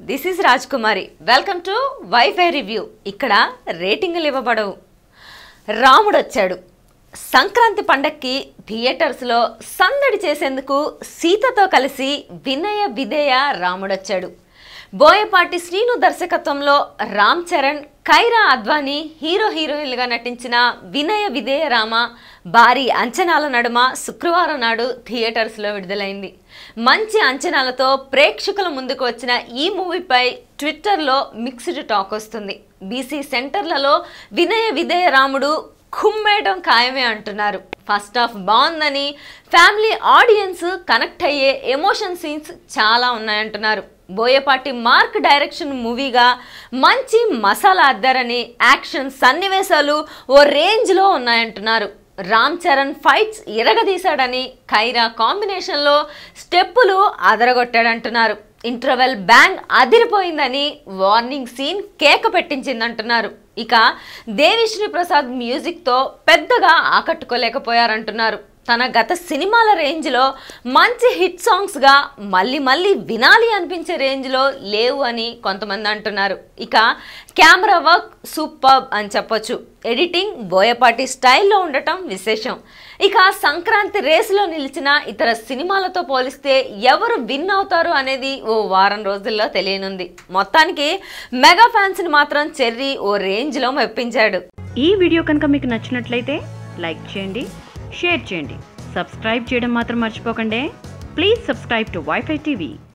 this is Raj Kumari welcome to WiFi review ఇక్కడ రేటింగులు ఇవ్వబడవు రాముడు వచ్చాడు సంక్రాంతి పండక్కి థియేటర్స్లో సందడి చేసేందుకు సీతతో కలిసి వినయ విధేయ రాముడొచ్చాడు బోయపాటి శ్రీను దర్శకత్వంలో రామ్ చరణ్ కైరా అద్వానీ హీరో హీరోయిన్లుగా నటించిన వినయ విధేయ రామ భారీ అంచనాల నడుమ శుక్రవారం నాడు థియేటర్స్లో విడుదలైంది మంచి అంచనాలతో ప్రేక్షకుల ముందుకు వచ్చిన ఈ మూవీపై ట్విట్టర్లో మిక్స్డ్ టాక్ వస్తుంది బీసీ సెంటర్లలో వినయ విధేయ రాముడు కుమ్మేయడం ఖాయమే అంటున్నారు ఫస్ట్ హాఫ్ బాగుందని ఫ్యామిలీ ఆడియన్స్ కనెక్ట్ అయ్యే ఎమోషన్ సీన్స్ చాలా ఉన్నాయంటున్నారు బోయపాటి మార్క్ డైరెక్షన్ మూవీగా మంచి మసాలా అద్దారని యాక్షన్ సన్నివేశాలు ఓ రేంజ్లో ఉన్నాయంటున్నారు రామ్ చరణ్ ఫైట్స్ ఇరగదీశాడని ఖైరా కాంబినేషన్లో స్టెప్పులు అదరగొట్టాడంటున్నారు ఇంటర్వెల్ బ్యాంగ్ అదిరిపోయిందని వార్నింగ్ సీన్ కేక పెట్టించిందంటున్నారు ఇక దేవిశ్రీ ప్రసాద్ మ్యూజిక్తో పెద్దగా ఆకట్టుకోలేకపోయారంటున్నారు తన గత సినిమాల రేంజ్లో మంచి హిట్ సాంగ్స్గా మళ్ళీ మళ్ళీ వినాలి అనిపించే రేంజ్లో లేవు అని కొంతమంది అంటున్నారు ఇక కెమెరా వర్క్ సూపర్ అని చెప్పొచ్చు ఎడిటింగ్ బోయపాటి స్టైల్లో ఉండటం విశేషం ఇక సంక్రాంతి రేసులో నిలిచిన ఇతర సినిమాలతో పోలిస్తే ఎవరు విన్ అవుతారు అనేది ఓ వారం రోజుల్లో తెలియనుంది మొత్తానికి మెగా ఫ్యాన్స్ని మాత్రం చెర్రీ ఓ రేంజ్లో మెప్పించాడు ఈ వీడియో కనుక మీకు నచ్చినట్లయితే లైక్ చేయండి షేర్ చేయండి సబ్స్క్రైబ్ చేయడం మాత్రం మర్చిపోకండి please subscribe to WiFi TV